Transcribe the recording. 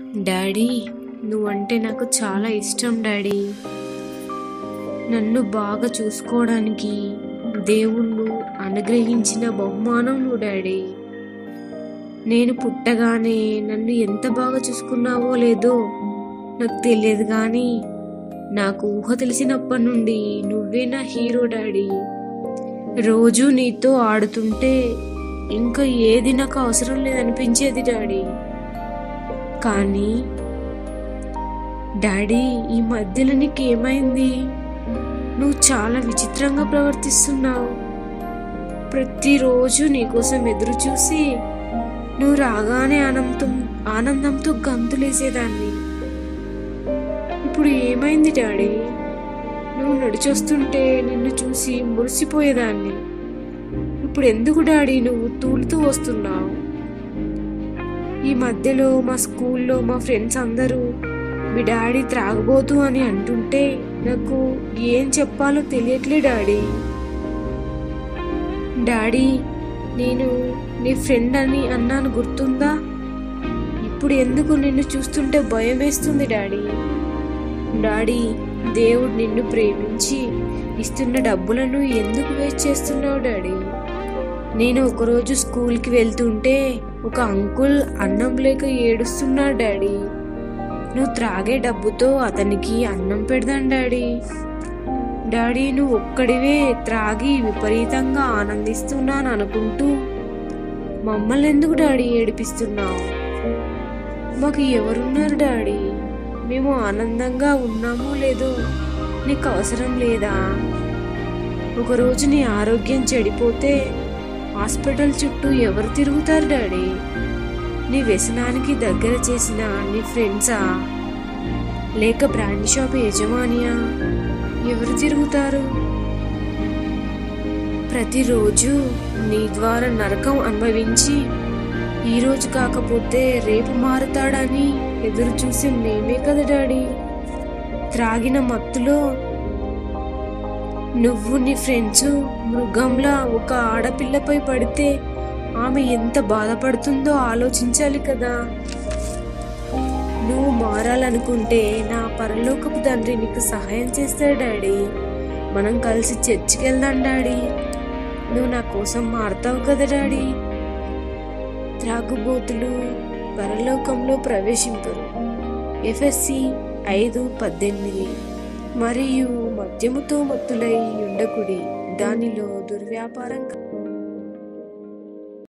daddy నువ్వంటే నాకు చాలా ఇష్టం డాడీ నన్ను బాగా చూసుకోవడానికి దేవుళ్ళు అనుగ్రహించిన బహుమానం నువ్వు డాడీ నేను పుట్టగానే నన్ను ఎంత బాగా చూసుకున్నావో లేదో నాకు తెలియదు కానీ నాకు ఊహ తెలిసినప్పటి నుండి నువ్వే నా హీరో డాడీ రోజు నీతో ఆడుతుంటే ఇంకా ఏది నాకు అవసరం లేదనిపించేది డాడీ కానీ డాడీ ఈ మధ్యలో నీకేమైంది నువ్వు చాలా విచిత్రంగా ప్రవర్తిస్తున్నావు ప్రతిరోజు నీకోసం ఎదురు చూసి నువ్వు రాగానే ఆనందం ఆనందంతో గంతులేసేదాన్ని ఇప్పుడు ఏమైంది డాడీ నువ్వు నడిచొస్తుంటే నిన్ను చూసి మురిసిపోయేదాన్ని ఇప్పుడు ఎందుకు డాడీ నువ్వు తూలుతూ వస్తున్నావు ఈ మధ్యలో మా స్కూల్లో మా ఫ్రెండ్స్ అందరూ మీ డాడీ త్రాగబోతు అని అంటుంటే నాకు ఏం చెప్పాలో తెలియట్లే డాడీ డాడీ నేను నీ ఫ్రెండ్ అని అన్నాను గుర్తుందా ఇప్పుడు ఎందుకు నిన్ను చూస్తుంటే భయం వేస్తుంది డాడీ డాడీ దేవుడు నిన్ను ప్రేమించి ఇస్తున్న డబ్బులను ఎందుకు వేస్ట్ చేస్తున్నావు డాడీ నేను ఒకరోజు స్కూల్కి వెళ్తుంటే ఒక అంకుల్ అన్నం లేక ఏడుస్తున్నాడు డాడీ నువ్వు త్రాగే డబ్బుతో అతనికి అన్నం పెడదాం డాడీ డాడీ నువ్వు ఒక్కడివే త్రాగి విపరీతంగా ఆనందిస్తున్నాను అనుకుంటూ మమ్మల్ని ఎందుకు డాడీ ఏడిపిస్తున్నావు మాకు ఎవరున్నారు డాడీ మేము ఆనందంగా ఉన్నామో లేదో నీకు అవసరం లేదా ఒకరోజు నీ ఆరోగ్యం చెడిపోతే హాస్పిటల్ చుట్టూ ఎవరు తిరుగుతారు డాడీ నీ వ్యసనానికి దగ్గర చేసిన నీ ఫ్రెండ్సా లేక బ్రాండ్ షాప్ యజమానియా ఎవరు తిరుగుతారు ప్రతిరోజు నీ ద్వారా నరకం అనుభవించి ఈరోజు కాకపోతే రేపు మారుతాడని ఎదురు చూసి మేమే కదా డాడీ త్రాగిన మత్తులో నువ్వు నీ ఫ్రెండ్స్ మృగంలా ఒక ఆడపిల్లపై పడితే ఆమె ఎంత బాధపడుతుందో ఆలోచించాలి కదా నువ్వు మారాలనుకుంటే నా పరలోకపు తండ్రి నీకు సహాయం చేస్తాడు డాడీ మనం కలిసి చర్చికి వెళ్దాం డాడీ నువ్వు నా కోసం మారుతావు కదా డాడీ త్రాగుబోతులు పరలోకంలో ప్రవేశింపరు ఎఫ్ఎస్సి ఐదు పద్దెనిమిది మరియు మద్యముతో మత్తులై ఉండకుడి దానిలో దుర్వ్యాపారం